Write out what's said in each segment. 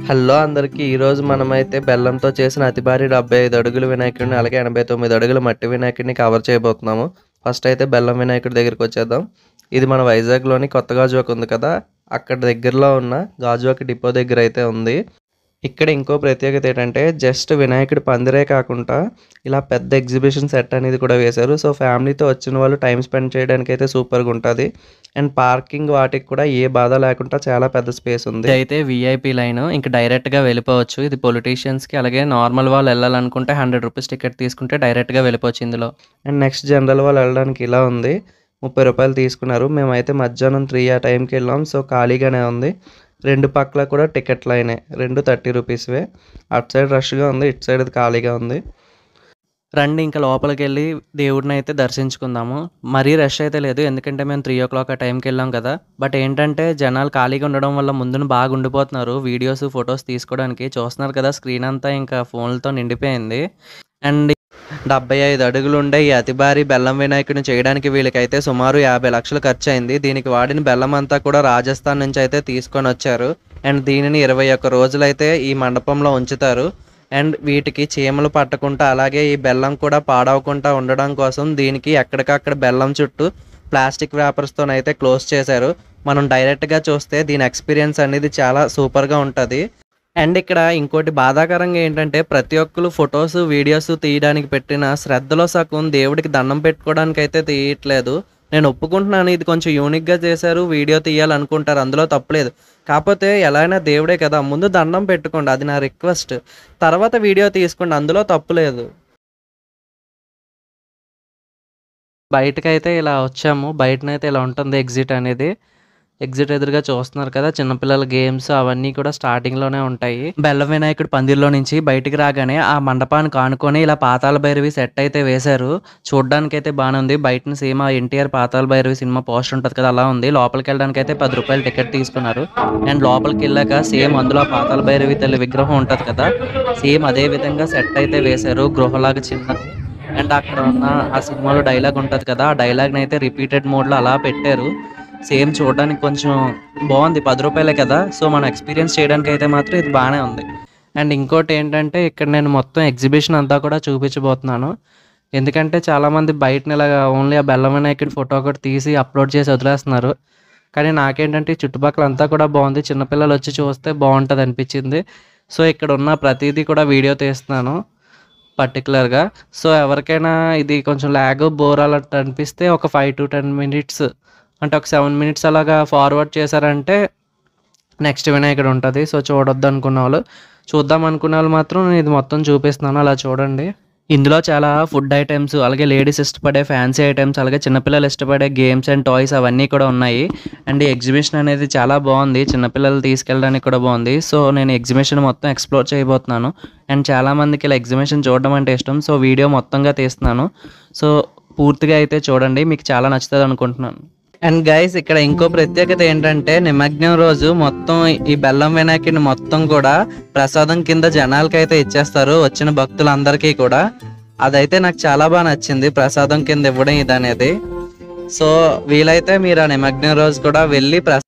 hello అందరికీ ఈరోజు మనమైతే బెల్లంతో చేసిన అతి భారీ డెబ్బై ఐదు అడుగుల వినాయకుడిని అలాగే ఎనభై తొమ్మిది అడుగుల మట్టి వినాయకుడిని కవర్ చేయబోతున్నాము ఫస్ట్ అయితే బెల్లం వినాయకుడి దగ్గరికి వచ్చేద్దాం ఇది మన వైజాగ్లోని కొత్త గాజువాక ఉంది కదా అక్కడ దగ్గరలో ఉన్న గాజువాక డిపో దగ్గర అయితే ఉంది ఇక్కడ ఇంకో ప్రత్యేకత ఏంటంటే జస్ట్ వినాయకుడి పందిరే కాకుండా ఇలా పెద్ద ఎగ్జిబిషన్ సెట్ అనేది కూడా వేశారు సో ఫ్యామిలీతో వచ్చిన వాళ్ళు టైం స్పెండ్ చేయడానికి అయితే సూపర్గా ఉంటుంది అండ్ పార్కింగ్ వాటికి కూడా ఏ బాధ లేకుండా చాలా పెద్ద స్పేస్ ఉంది ఇది అయితే విఐపి లైన్ ఇంకా డైరెక్ట్గా వెళ్ళిపోవచ్చు ఇది పొలిటీషియన్స్కి అలాగే నార్మల్ వాళ్ళు వెళ్ళాలనుకుంటే హండ్రెడ్ రూపీస్ టికెట్ తీసుకుంటే డైరెక్ట్గా వెళ్ళిపోవచ్చు ఇందులో అండ్ నెక్స్ట్ జనరల్ వాళ్ళు వెళ్ళడానికి ఇలా ఉంది ముప్పై రూపాయలు తీసుకున్నారు మేమైతే మధ్యాహ్నం త్రీ ఆ టైంకి వెళ్ళాం సో ఖాళీగానే ఉంది రెండు పక్కల కూడా టికెట్ లైనే రెండు థర్టీ రూపీస్వే అటు సైడ్ రష్గా ఉంది ఇటు సైడ్ అది ఖాళీగా ఉంది రండి ఇంకా లోపలికి వెళ్ళి దేవుడిని అయితే దర్శించుకుందాము మరీ రష్ అయితే లేదు ఎందుకంటే మేము త్రీ ఓ క్లాక్ ఆ టైంకి వెళ్ళాం కదా బట్ ఏంటంటే జనాలు ఖాళీగా ఉండడం వల్ల ముందున బాగా ఉండిపోతున్నారు వీడియోస్ ఫొటోస్ తీసుకోవడానికి చూస్తున్నారు కదా స్క్రీన్ అంతా ఇంకా ఫోన్లతో నిండిపోయింది అండ్ డెబ్బై ఐదు అడుగులు ఉండే ఈ అతి భారీ బెల్లం వినాయకుడిని చేయడానికి వీళ్ళకైతే సుమారు యాభై లక్షలు ఖర్చు అయింది దీనికి వాడిన బెల్లం అంతా కూడా రాజస్థాన్ నుంచి అయితే తీసుకొని వచ్చారు అండ్ దీనిని ఇరవై ఒక్క రోజులైతే ఈ మండపంలో ఉంచుతారు అండ్ వీటికి చీమలు పట్టకుండా అలాగే ఈ బెల్లం కూడా పాడవకుండా ఉండడం కోసం దీనికి ఎక్కడికక్కడ బెల్లం చుట్టూ ప్లాస్టిక్ వ్యాపర్స్తోనైతే క్లోజ్ చేశారు మనం డైరెక్ట్గా చూస్తే దీని ఎక్స్పీరియన్స్ అనేది చాలా సూపర్గా ఉంటుంది అండ్ ఇక్కడ ఇంకోటి బాధాకరంగా ఏంటంటే ప్రతి ఒక్కరు ఫొటోస్ వీడియోస్ తీయడానికి పెట్టిన శ్రద్ధలో సగం దేవుడికి దండం పెట్టుకోవడానికి అయితే తీయట్లేదు నేను ఒప్పుకుంటున్నాను ఇది కొంచెం యూనిక్గా చేశారు వీడియో తీయాలనుకుంటారు అందులో తప్పలేదు కాకపోతే ఎలా అయినా దేవుడే కదా ముందు దండం పెట్టుకోండి అది నా రిక్వెస్ట్ తర్వాత వీడియో తీసుకోండి అందులో తప్పులేదు బయటకైతే ఇలా వచ్చాము బయటనైతే ఇలా ఉంటుంది ఎగ్జిట్ అనేది ఎగ్జిట్ ఎదురుగా చూస్తున్నారు కదా చిన్నపిల్లల గేమ్స్ అవన్నీ కూడా స్టార్టింగ్లోనే ఉంటాయి బెల్లం వినాయకుడు పందిర్లో నుంచి బయటికి రాగానే ఆ మండపానికి ఆనుకొని ఇలా పాతాల భైరవి సెట్ అయితే వేశారు చూడడానికి అయితే బాగానే ఉంది బయట సేమ్ ఆ NTR Pathala Bhairavi cinema poster ఉంటుంది కదా అలా ఉంది లోపలికి వెళ్ళడానికి అయితే పది రూపాయలు టికెట్ తీసుకున్నారు అండ్ లోపలికి వెళ్ళాక సేమ్ అందులో ఆ పాతాల భైరవి తల్లి విగ్రహం ఉంటుంది కదా సేమ్ అదే విధంగా సెట్ అయితే వేశారు గృహలాగా చిన్న అండ్ అక్కడ ఉన్న ఆ సినిమాలో డైలాగ్ ఉంటుంది కదా ఆ డైలాగ్ని అయితే రిపీటెడ్ మోడ్లో అలా పెట్టారు సేమ్ చూడడానికి కొంచెం బాగుంది పది రూపాయలే కదా సో మనం ఎక్స్పీరియన్స్ చేయడానికి అయితే మాత్రం ఇది బాగానే ఉంది అండ్ ఇంకోటి ఏంటంటే ఇక్కడ నేను మొత్తం ఎగ్జిబిషన్ అంతా కూడా చూపించబోతున్నాను ఎందుకంటే చాలామంది బయటని ఇలాగా ఓన్లీ ఆ బెల్లం వినాయకుడి ఫోటో ఒకటి తీసి అప్లోడ్ చేసి వదిలేస్తున్నారు కానీ నాకేంటంటే ఈ చుట్టుపక్కల అంతా కూడా బాగుంది చిన్నపిల్లలు వచ్చి చూస్తే బాగుంటుంది అనిపించింది సో ఇక్కడ ఉన్న ప్రతిదీ కూడా వీడియో తీస్తున్నాను పర్టికులర్గా సో ఎవరికైనా ఇది కొంచెం ల్యాగ్ బోర్ అలా అనిపిస్తే ఒక ఫైవ్ టు టెన్ మినిట్స్ అంటే ఒక సెవెన్ మినిట్స్ అలాగా ఫార్వర్డ్ చేశారంటే నెక్స్ట్ వినాయకుడు ఉంటుంది సో చూడొద్దు అనుకున్న వాళ్ళు చూద్దాం అనుకున్న వాళ్ళు మాత్రం నేను ఇది మొత్తం చూపిస్తున్నాను అలా చూడండి ఇందులో చాలా ఫుడ్ ఐటమ్స్ అలాగే లేడీస్ ఇష్టపడే ఫ్యాన్సీ ఐటమ్స్ అలాగే చిన్నపిల్లలు ఇష్టపడే గేమ్స్ అండ్ టాయ్స్ అవన్నీ కూడా ఉన్నాయి అండ్ ఈ ఎగ్జిబిషన్ అనేది చాలా బాగుంది చిన్నపిల్లలు తీసుకెళ్ళడానికి కూడా బాగుంది సో నేను ఎగ్జిబిషన్ మొత్తం ఎక్స్ప్లోర్ చేయబోతున్నాను అండ్ చాలామందికి ఇలా ఎగ్జిబిషన్ చూడడం అంటే ఇష్టం సో వీడియో మొత్తంగా తీస్తున్నాను సో పూర్తిగా అయితే చూడండి మీకు చాలా నచ్చుతుంది అనుకుంటున్నాను అండ్ గైస్ ఇక్కడ ఇంకో ప్రత్యేకత ఏంటంటే నిమగ్నం రోజు మొత్తం ఈ బెల్లం వినాయకుడిని మొత్తం కూడా ప్రసాదం కింద జనాలకైతే ఇచ్చేస్తారు వచ్చిన భక్తులందరికీ కూడా అదైతే నాకు చాలా బాగా నచ్చింది ప్రసాదం కింద ఇవ్వడం ఇది అనేది సో వీలైతే మీరు ఆ నిమగ్నం రోజు కూడా వెళ్ళి ప్రసాదం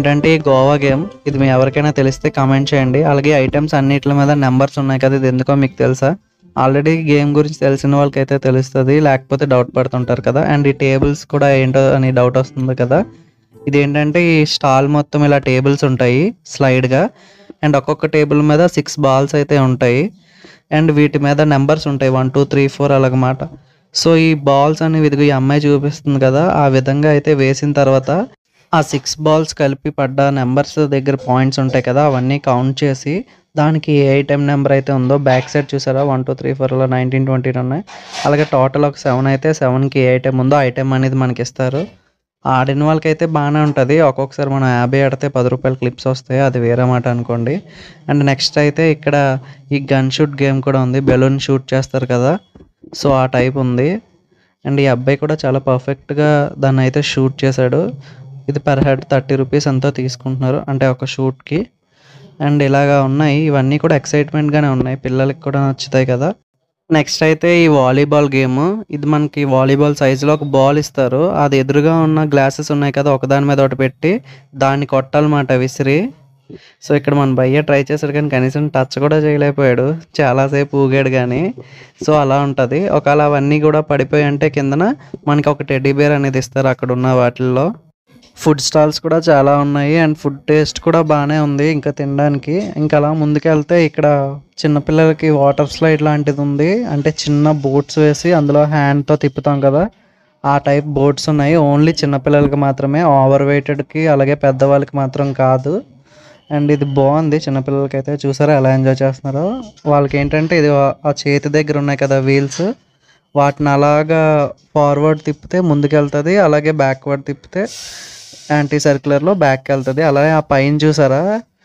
ఏంటంటే ఈ గోవా గేమ్ ఇది మీ ఎవరికైనా తెలిస్తే కామెంట్ చేయండి అలాగే ఐటమ్స్ అన్నిటి మీద నెంబర్స్ ఉన్నాయి కదా ఇది ఎందుకో మీకు తెలుసా ఆల్రెడీ గేమ్ గురించి తెలిసిన వాళ్ళకైతే తెలుస్తుంది లేకపోతే డౌట్ పడుతుంటారు కదా అండ్ ఈ టేబుల్స్ కూడా ఏంటో అని డౌట్ వస్తుంది కదా ఇది ఏంటంటే ఈ స్టాల్ మొత్తం ఇలా టేబుల్స్ ఉంటాయి స్లైడ్గా అండ్ ఒక్కొక్క టేబుల్ మీద సిక్స్ బాల్స్ అయితే ఉంటాయి అండ్ వీటి మీద నెంబర్స్ ఉంటాయి వన్ టూ త్రీ ఫోర్ అలాగమాట సో ఈ బాల్స్ అనేవి ఇదిగో ఈ అమ్మాయి చూపిస్తుంది కదా ఆ విధంగా అయితే వేసిన తర్వాత ఆ సిక్స్ బాల్స్ కలిపి పడ్డ నెంబర్స్ దగ్గర పాయింట్స్ ఉంటాయి కదా అవన్నీ కౌంట్ చేసి దానికి ఏ ఐటెం నెంబర్ అయితే ఉందో బ్యాక్ సైడ్ చూసారా వన్ టూ త్రీ ఫోర్ అలా నైన్టీన్ ట్వంటీ ఉన్నాయి అలాగే టోటల్ ఒక సెవెన్ అయితే సెవెన్కి ఏ ఐటెం ఉందో ఐటెం అనేది మనకి ఇస్తారు ఆడిన వాళ్ళకైతే బాగానే ఉంటుంది ఒక్కొక్కసారి మనం యాభై ఆడితే పది రూపాయల క్లిప్స్ వస్తాయి అది వేరే మాట అనుకోండి అండ్ నెక్స్ట్ అయితే ఇక్కడ ఈ గన్ షూట్ గేమ్ కూడా ఉంది బెలూన్ షూట్ చేస్తారు కదా సో ఆ టైప్ ఉంది అండ్ ఈ అబ్బాయి కూడా చాలా పర్ఫెక్ట్గా దాన్ని అయితే షూట్ చేశాడు ఇది పర్ హెడ్ థర్టీ రూపీస్ ఎంతో తీసుకుంటున్నారు అంటే ఒక షూట్కి అండ్ ఇలాగా ఉన్నాయి ఇవన్నీ కూడా ఎక్సైట్మెంట్గానే ఉన్నాయి పిల్లలకి కూడా నచ్చుతాయి కదా నెక్స్ట్ అయితే ఈ వాలీబాల్ గేమ్ ఇది మనకి వాలీబాల్ సైజులో ఒక బాల్ ఇస్తారు అది ఎదురుగా ఉన్న గ్లాసెస్ ఉన్నాయి కదా ఒకదాని మీద ఒకటి పెట్టి దాన్ని కొట్టాలన్నమాట విసిరి సో ఇక్కడ మన భయ్య ట్రై చేశాడు కానీ కనీసం టచ్ కూడా చేయలేకపోయాడు చాలాసేపు ఊగాడు కానీ సో అలా ఉంటుంది ఒకవేళ అవన్నీ కూడా పడిపోయి అంటే కిందన మనకి ఒక టెడ్డీ బేర్ అనేది ఇస్తారు అక్కడ ఉన్న వాటిల్లో ఫుడ్ స్టాల్స్ కూడా చాలా ఉన్నాయి అండ్ ఫుడ్ టేస్ట్ కూడా బాగానే ఉంది ఇంకా తినడానికి ఇంకా అలా ముందుకెళ్తే ఇక్కడ చిన్నపిల్లలకి వాటర్ స్లైడ్ లాంటిది ఉంది అంటే చిన్న బోట్స్ వేసి అందులో హ్యాండ్తో తిప్పుతాం కదా ఆ టైప్ బోట్స్ ఉన్నాయి ఓన్లీ చిన్నపిల్లలకి మాత్రమే ఓవర్ వెయిటెడ్కి అలాగే పెద్దవాళ్ళకి మాత్రం కాదు అండ్ ఇది బాగుంది చిన్నపిల్లలకి అయితే చూసారా ఎలా ఎంజాయ్ చేస్తున్నారో వాళ్ళకి ఏంటంటే ఇది ఆ చేతి దగ్గర ఉన్నాయి కదా వీల్స్ వాటిని అలాగా ఫార్వర్డ్ తిప్పితే ముందుకెళ్తుంది అలాగే బ్యాక్వర్డ్ తిప్పితే యాంటీ సర్క్యులర్లో బ్యాక్కి వెళ్తుంది అలాగే ఆ పైన చూసారా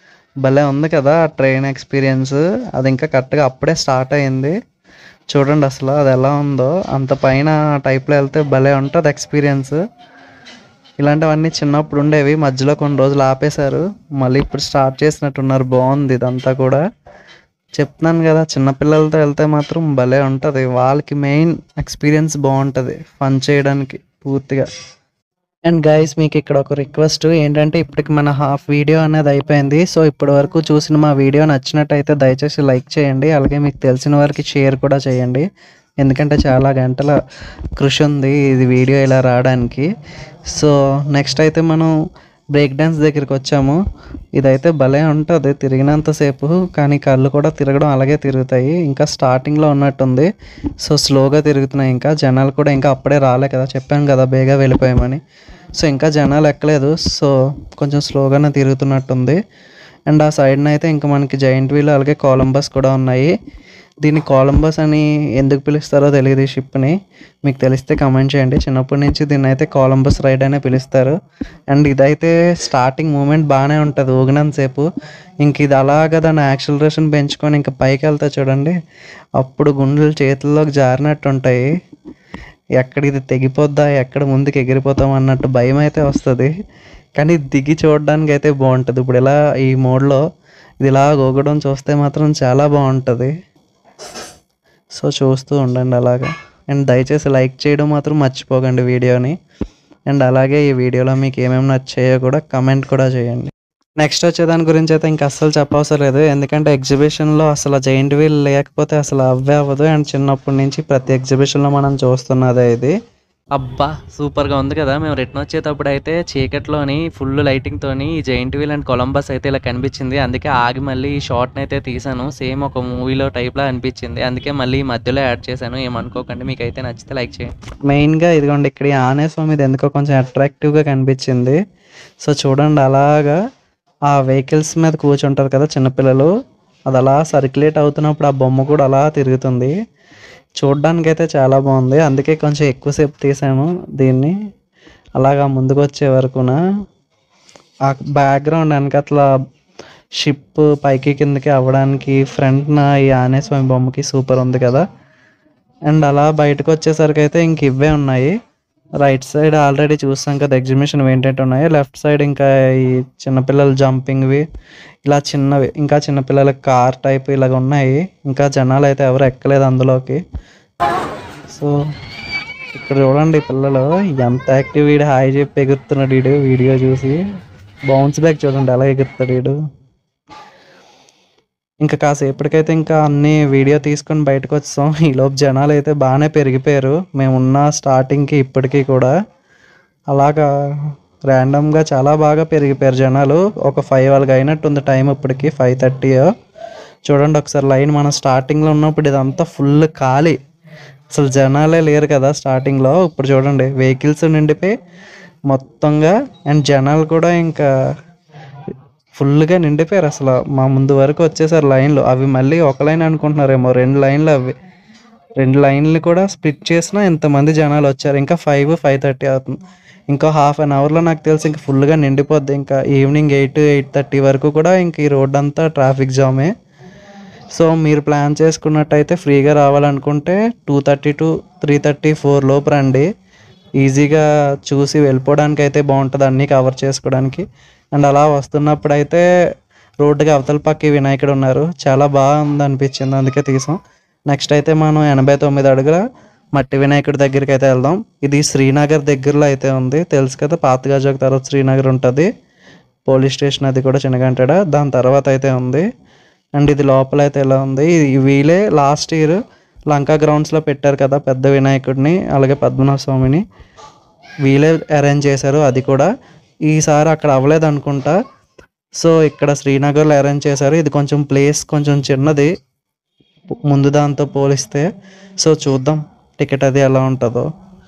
భలే ఉంది కదా ఆ ట్రైన్ ఎక్స్పీరియన్స్ అది ఇంకా కరెక్ట్గా అప్పుడే స్టార్ట్ అయింది చూడండి అసలు అది ఎలా ఉందో అంత పైన టైప్లో వెళ్తే భలే ఉంటుంది ఎక్స్పీరియన్స్ ఇలాంటివన్నీ చిన్నప్పుడు ఉండేవి మధ్యలో కొన్ని రోజులు ఆపేశారు మళ్ళీ ఇప్పుడు స్టార్ట్ చేసినట్టున్నారు బాగుంది ఇదంతా కూడా చెప్తున్నాను కదా చిన్నపిల్లలతో వెళ్తే మాత్రం భలే ఉంటుంది వాళ్ళకి మెయిన్ ఎక్స్పీరియన్స్ బాగుంటుంది ఫన్ చేయడానికి పూర్తిగా అండ్ గైస్ మీకు ఇక్కడ ఒక రిక్వెస్ట్ ఏంటంటే ఇప్పటికి మన హాఫ్ వీడియో అనేది అయిపోయింది సో ఇప్పటి వరకు చూసిన మా వీడియో నచ్చినట్టయితే దయచేసి లైక్ చేయండి అలాగే మీకు తెలిసిన వారికి షేర్ కూడా చేయండి ఎందుకంటే చాలా గంటల కృషి ఉంది ఇది వీడియో ఇలా రావడానికి సో నెక్స్ట్ అయితే మనం బ్రేక్ డ్యాన్స్ దగ్గరికి వచ్చాము ఇదైతే భలే ఉంటుంది తిరిగినంతసేపు కానీ కళ్ళు కూడా తిరగడం అలాగే తిరుగుతాయి ఇంకా స్టార్టింగ్లో ఉన్నట్టుంది సో స్లోగా తిరుగుతున్నాయి ఇంకా జనాలు కూడా ఇంకా అప్పుడే రాలే కదా చెప్పాను కదా బేగా వెళ్ళిపోయామని సో ఇంకా జనాలు ఎక్కలేదు సో కొంచెం స్లోగానే తిరుగుతున్నట్టుంది అండ్ ఆ సైడ్న అయితే ఇంకా మనకి జైంట్ వీల్ అలాగే కొలంబస్ కూడా ఉన్నాయి దీన్ని కొలంబస్ అని ఎందుకు పిలుస్తారో తెలియదు ఈ షిప్ని మీకు తెలిస్తే కమెంట్ చేయండి చిన్నప్పటి నుంచి దీన్ని అయితే కొలంబస్ రైడ్ అనే పిలుస్తారు అండ్ ఇదైతే స్టార్టింగ్ మూమెంట్ బాగానే ఉంటుంది ఊగినంతసేపు ఇంక ఇది అలాగా దాని యాక్సిలరేషన్ పెంచుకొని ఇంకా పైకి వెళ్తా చూడండి అప్పుడు గుండెలు చేతుల్లోకి జారినట్టు ఉంటాయి ఎక్కడ ఇది తెగిపోద్దా ఎక్కడ ముందుకు ఎగిరిపోతాం అన్నట్టు భయం అయితే వస్తుంది కానీ దిగి చూడడానికి అయితే బాగుంటుంది ఇప్పుడు ఇలా ఈ మోడ్లో ఇది ఇలా ఊగడం చూస్తే మాత్రం చాలా బాగుంటుంది సో చూస్తూ ఉండండి అలాగా అండ్ దయచేసి లైక్ చేయడం మాత్రం మర్చిపోకండి వీడియోని అండ్ అలాగే ఈ వీడియోలో మీకు ఏమేమి నచ్చాయో కూడా కమెంట్ కూడా చేయండి నెక్స్ట్ వచ్చే దాని గురించి అయితే ఇంకా అస్సలు చెప్పవసరం లేదు ఎందుకంటే ఎగ్జిబిషన్లో అసలు జైంట్ వీల్ లేకపోతే అసలు అవ్వే అవ్వదు అండ్ చిన్నప్పటి నుంచి ప్రతి ఎగ్జిబిషన్లో మనం చూస్తున్నదే ఇది అబ్బా సూపర్గా ఉంది కదా మేము రిటర్న్ వచ్చేటప్పుడు అయితే చీకట్లోని ఫుల్ లైటింగ్తోని ఈ జైంట్ వీల్ అండ్ కొలంబస్ అయితే ఇలా కనిపించింది అందుకే ఆగి మళ్ళీ ఈ షార్ట్ని అయితే తీసాను సేమ్ ఒక మూవీలో టైప్లో అనిపించింది అందుకే మళ్ళీ ఈ మధ్యలో యాడ్ చేశాను ఏమనుకోకండి మీకు అయితే నచ్చితే లైక్ చేయండి మెయిన్గా ఇదిగోండి ఇక్కడ ఈ ఆనే స్వామి ఇది ఎందుకో కొంచెం అట్రాక్టివ్గా కనిపించింది సో చూడండి అలాగా ఆ వెహికల్స్ మీద కూర్చుంటారు కదా చిన్నపిల్లలు అది అలా సర్క్యులేట్ అవుతున్నప్పుడు ఆ బొమ్మ కూడా అలా తిరుగుతుంది చూడ్డానికి అయితే చాలా బాగుంది అందుకే కొంచెం ఎక్కువసేపు తీసాను దీన్ని అలాగా ముందుకు వచ్చే వరకున ఆ బ్యాక్గ్రౌండ్ వెనకట్ల షిప్ పైకి కిందకి అవ్వడానికి ఫ్రంట్న ఈ ఆంజనేయ స్వామి బొమ్మకి సూపర్ ఉంది కదా అండ్ అలా బయటకు వచ్చేసరికి అయితే ఇంక ఇవే ఉన్నాయి రైట్ సైడ్ ఆల్రెడీ చూసాం కదా ఎగ్జిబిషన్ ఏంటంటే ఉన్నాయో లెఫ్ట్ సైడ్ ఇంకా ఈ చిన్నపిల్లలు జంపింగ్వి ఇలా చిన్నవి ఇంకా చిన్నపిల్లలకి కార్ టైప్ ఇలాగ ఉన్నాయి ఇంకా జనాలు అయితే ఎవరు ఎక్కలేదు అందులోకి సో ఇక్కడ చూడండి ఈ పిల్లలు ఎంత యాక్టివ్ వీడు హాయ్ చెప్పి ఎగురుతున్నాడు వీడు వీడియో చూసి బౌన్స్ బ్యాక్ చూడండి ఎలా ఎగురుతాడు వీడు ఇంకా కాసేపటికైతే ఇంకా అన్ని వీడియో తీసుకొని బయటకు వచ్చాం ఈలోపు జనాలు అయితే బాగానే పెరిగిపోయారు మేము ఉన్న స్టార్టింగ్కి ఇప్పటికీ కూడా అలాగా ర్యాండమ్గా చాలా బాగా పెరిగిపోయారు జనాలు ఒక ఫైవ్ వాళ్ళకి అయినట్టుంది టైం ఇప్పటికి ఫైవ్ థర్టీ చూడండి ఒకసారి లైన్ మనం స్టార్టింగ్లో ఉన్నప్పుడు ఇదంతా ఫుల్ ఖాళీ అసలు జనాలే లేరు కదా స్టార్టింగ్లో ఇప్పుడు చూడండి వెహికల్స్ నిండిపోయి మొత్తంగా అండ్ జనాలు కూడా ఇంకా ఫుల్గా నిండిపోయారు అసలు మా ముందు వరకు వచ్చేసారు లైన్లు అవి మళ్ళీ ఒక లైన్ అనుకుంటున్నారేమో రెండు లైన్లు అవి రెండు లైన్లు కూడా స్ప్లిట్ చేసినా ఇంతమంది జనాలు వచ్చారు ఇంకా ఫైవ్ ఫైవ్ థర్టీ అవుతుంది ఇంకా హాఫ్ అన్ అవర్లో నాకు తెలిసి ఇంకా ఫుల్గా నిండిపోద్ది ఇంకా ఈవినింగ్ ఎయిట్ ఎయిట్ థర్టీ వరకు కూడా ఇంక ఈ రోడ్ అంతా ట్రాఫిక్ జామే సో మీరు ప్లాన్ చేసుకున్నట్టయితే ఫ్రీగా రావాలనుకుంటే two thirty to three thirty four లోపు రండి ఈజీగా చూసి వెళ్ళిపోవడానికి అయితే బాగుంటుంది అన్నీ కవర్ చేసుకోవడానికి అండ్ అలా వస్తున్నప్పుడు అయితే రోడ్డుకి అవతల పక్క ఈ వినాయకుడు ఉన్నారు చాలా బాగుంది అనిపించింది అందుకే తీసాం నెక్స్ట్ అయితే మనం ఎనభై తొమ్మిది అడుగుల మట్టి వినాయకుడి దగ్గరికి అయితే వెళ్దాం ఇది శ్రీనగర్ దగ్గరలో అయితే ఉంది తెలుసు కదా పాత గజాకు తర్వాత శ్రీనగర్ ఉంటుంది పోలీస్ స్టేషన్ అది కూడా చిన్నగంటాడ దాని తర్వాత అయితే ఉంది అండ్ ఇది లోపల అయితే ఎలా ఉంది ఇది వీలే లాస్ట్ ఇయర్ లంకా గ్రౌండ్స్లో పెట్టారు కదా పెద్ద వినాయకుడిని అలాగే పద్మనాభ స్వామిని వీలే అరేంజ్ చేశారు అది కూడా ఈసారి అక్కడ అవ్వలేదు అనుకుంటా సో ఇక్కడ శ్రీనగర్లో అరేంజ్ చేశారు ఇది కొంచెం ప్లేస్ కొంచెం చిన్నది ముందు దాంతో పోలిస్తే సో చూద్దాం టికెట్ అది ఎలా ఉంటుందో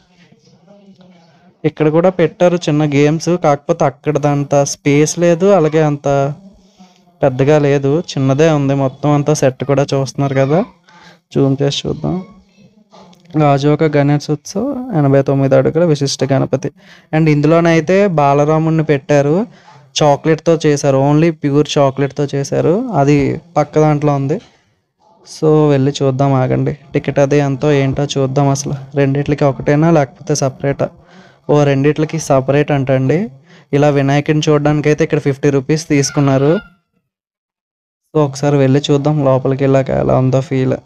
ఇక్కడ కూడా పెట్టారు చిన్న గేమ్స్ కాకపోతే అక్కడ అంత స్పేస్ లేదు అలాగే అంత పెద్దగా లేదు చిన్నదే ఉంది మొత్తం అంతా సెట్ కూడా చూస్తున్నారు కదా జూమ్ చేసి చూద్దాం గాజువాక గణేష్ ఉత్సవ్ ఎనభై తొమ్మిది అడుగుల విశిష్ట గణపతి అండ్ ఇందులోనైతే బాలరాముడిని పెట్టారు చాక్లెట్తో చేశారు ఓన్లీ ప్యూర్ చాక్లెట్తో చేశారు అది పక్క దాంట్లో ఉంది సో వెళ్ళి చూద్దాం ఆగండి టికెట్ అది ఎంతో ఏంటో చూద్దాం అసలు రెండిట్లకి ఒకటేనా లేకపోతే సపరేటా ఓ రెండిట్లకి సపరేట్ అంటండి ఇలా వినాయకుడిని చూడడానికి అయితే ఇక్కడ ఫిఫ్టీ రూపీస్ తీసుకున్నారు సో ఒకసారి వెళ్ళి చూద్దాం లోపలికి వెళ్ళాక ఎలా ఉందో ఫీల్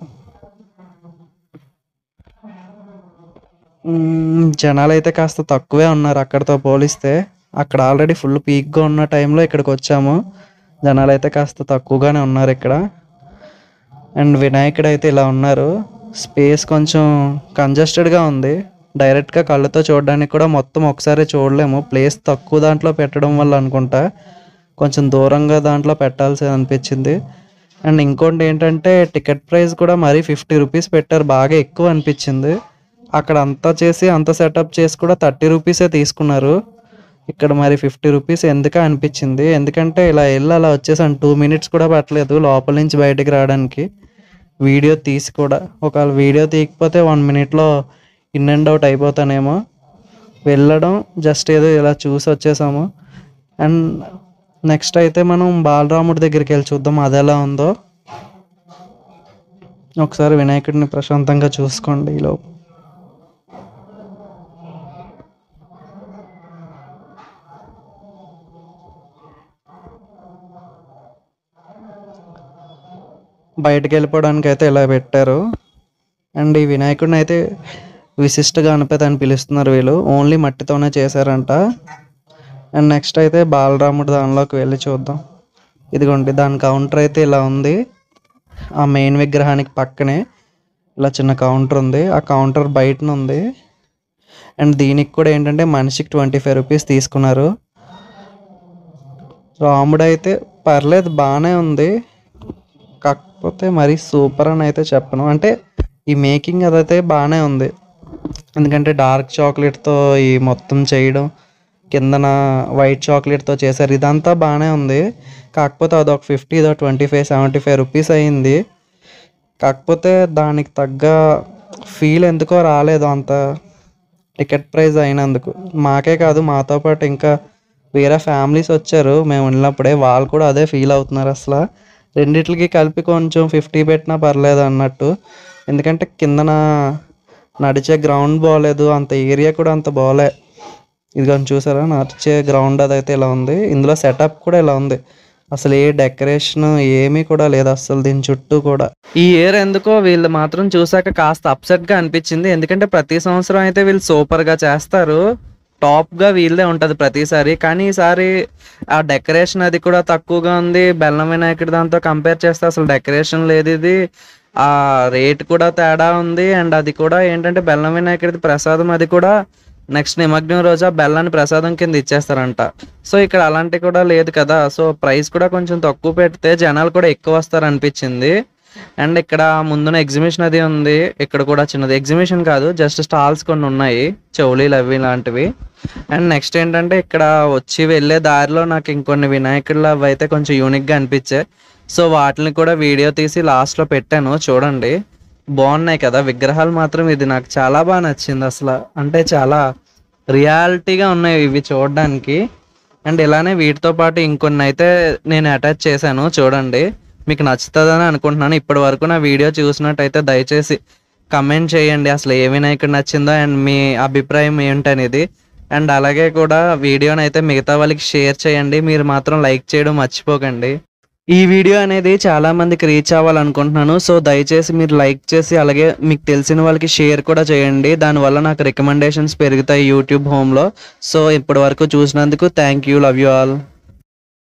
జనాలు అయితే కాస్త తక్కువే ఉన్నారు అక్కడితో పోలిస్తే అక్కడ ఆల్రెడీ ఫుల్ పీక్గా ఉన్న టైంలో ఇక్కడికి వచ్చాము జనాలు అయితే కాస్త తక్కువగానే ఉన్నారు ఇక్కడ అండ్ వినాయకుడు అయితే ఇలా ఉన్నారు స్పేస్ కొంచెం కంజెస్టెడ్గా ఉంది డైరెక్ట్గా కళ్ళతో చూడడానికి కూడా మొత్తం ఒకసారి చూడలేము ప్లేస్ తక్కువ దాంట్లో పెట్టడం వల్ల అనుకుంటా కొంచెం దూరంగా దాంట్లో పెట్టాల్సి అనిపించింది అండ్ ఇంకోటి ఏంటంటే టికెట్ ప్రైస్ కూడా మరీ ఫిఫ్టీ రూపీస్ పెట్టారు బాగా ఎక్కువ అనిపించింది అక్కడ అంతా చేసి అంత సెటప్ చేసి కూడా థర్టీ రూపీసే తీసుకున్నారు ఇక్కడ మరి ఫిఫ్టీ రూపీస్ ఎందుకు అనిపించింది ఎందుకంటే ఇలా వెళ్ళి అలా వచ్చేసాను టూ మినిట్స్ కూడా పట్టలేదు లోపల నుంచి బయటికి రావడానికి వీడియో తీసి కూడా ఒకవేళ వీడియో తీయకపోతే వన్ మినిట్లో ఇన్ అండ్ అవుట్ అయిపోతానేమో వెళ్ళడం జస్ట్ ఏదో ఇలా చూసి వచ్చేసాము అండ్ నెక్స్ట్ అయితే మనం బాలరాముడి దగ్గరికి వెళ్ళి చూద్దాం అది ఎలా ఉందో ఒకసారి వినాయకుడిని ప్రశాంతంగా చూసుకోండి ఈలోపు బయటకు వెళ్ళిపోవడానికి అయితే ఇలా పెట్టారు అండ్ ఈ వినాయకుడిని అయితే విశిష్ట గణపతి అని పిలుస్తున్నారు వీళ్ళు ఓన్లీ మట్టితోనే చేశారంట అండ్ నెక్స్ట్ అయితే బాలరాముడు దానిలోకి వెళ్ళి చూద్దాం ఇదిగోండి దాని కౌంటర్ అయితే ఇలా ఉంది ఆ మెయిన్ విగ్రహానికి పక్కనే ఇలా చిన్న కౌంటర్ ఉంది ఆ కౌంటర్ బయటన ఉంది అండ్ దీనికి కూడా ఏంటంటే మనిషికి ట్వంటీ ఫైవ్ రూపీస్ తీసుకున్నారు రాముడు అయితే పర్లేదు బాగానే ఉంది కాకపోతే మరి సూపర్ అని అయితే చెప్పను అంటే ఈ మేకింగ్ అదైతే బాగానే ఉంది ఎందుకంటే డార్క్ చాక్లెట్తో ఈ మొత్తం చేయడం కిందన వైట్ చాక్లెట్తో చేశారు ఇదంతా బాగానే ఉంది కాకపోతే అదొక ఫిఫ్టీ ఇదో twenty five seventy five rupees అయ్యింది కాకపోతే దానికి తగ్గ ఫీల్ ఎందుకో రాలేదు అంత టికెట్ ప్రైస్ అయినందుకు మాకే కాదు మాతో పాటు ఇంకా వేరే ఫ్యామిలీస్ వచ్చారు మేము వెళ్ళినప్పుడే వాళ్ళు కూడా అదే ఫీల్ అవుతున్నారు అసలు రెండిట్లకి కలిపి కొంచెం ఫిఫ్టీ పెట్టినా పర్లేదు అన్నట్టు ఎందుకంటే కిందన నడిచే గ్రౌండ్ బాగోలేదు అంత ఏరియా కూడా అంత బాగోలే ఇది కొంచెం చూసారా నడిచే గ్రౌండ్ అదైతే ఇలా ఉంది ఇందులో సెటప్ కూడా ఇలా ఉంది అసలు ఏ డెకరేషన్ ఏమీ కూడా లేదు అసలు దీని చుట్టూ కూడా ఈ ఇయర్ ఎందుకో వీళ్ళు మాత్రం చూసాక కాస్త అప్సెట్ గా అనిపించింది ఎందుకంటే ప్రతి సంవత్సరం అయితే వీళ్ళు సూపర్ గా చేస్తారు టాప్గా వీళ్ళదే ఉంటుంది ప్రతిసారి కానీ ఈసారి ఆ డెకరేషన్ అది కూడా తక్కువగా ఉంది బెల్లం వినాయకుడి దాంతో కంపేర్ చేస్తే అసలు డెకరేషన్ లేదు ఇది ఆ రేట్ కూడా తేడా ఉంది అండ్ అది కూడా ఏంటంటే బెల్లం వినాయకుడిది ప్రసాదం అది కూడా నెక్స్ట్ నిమగ్నం రోజు ఆ బెల్లాన్ని ప్రసాదం కింద ఇచ్చేస్తారంట సో ఇక్కడ అలాంటి కూడా లేదు కదా సో ప్రైస్ కూడా కొంచెం తక్కువ పెడితే జనాలు కూడా ఎక్కువ వస్తారు అనిపించింది అండ్ ఇక్కడ ముందున ఎగ్జిబిషన్ అది ఉంది ఇక్కడ కూడా చిన్నది ఎగ్జిబిషన్ కాదు జస్ట్ స్టాల్స్ కొన్ని ఉన్నాయి చెవులీలు అవి లాంటివి అండ్ నెక్స్ట్ ఏంటంటే ఇక్కడ వచ్చి వెళ్ళే దారిలో నాకు ఇంకొన్ని వినాయకుళ్ళు అవి అయితే కొంచెం యూనిక్గా అనిపించాయి సో వాటిని కూడా వీడియో తీసి లాస్ట్లో పెట్టాను చూడండి బాగున్నాయి కదా విగ్రహాలు మాత్రం ఇది నాకు చాలా బాగా నచ్చింది అసలు అంటే చాలా రియాలిటీగా ఉన్నాయి ఇవి చూడడానికి అండ్ ఇలానే వీటితో పాటు ఇంకొన్ని అయితే నేను అటాచ్ చేశాను చూడండి మీకు నచ్చుతుందని అనుకుంటున్నాను ఇప్పటి వరకు నా వీడియో చూసినట్టయితే దయచేసి కమెంట్ చేయండి అసలు ఏ వినాయకుడు నచ్చిందో అండ్ మీ అభిప్రాయం ఏంటనేది అండ్ అలాగే కూడా వీడియోని అయితే మిగతా వాళ్ళకి షేర్ చేయండి మీరు మాత్రం లైక్ చేయడం మర్చిపోకండి ఈ వీడియో అనేది చాలా మందికి రీచ్ అవ్వాలనుకుంటున్నాను సో దయచేసి మీరు లైక్ చేసి అలాగే మీకు తెలిసిన వాళ్ళకి షేర్ కూడా చేయండి దానివల్ల నాకు రికమెండేషన్స్ పెరుగుతాయి యూట్యూబ్ హోమ్లో సో ఇప్పటి వరకు చూసినందుకు thank you love you all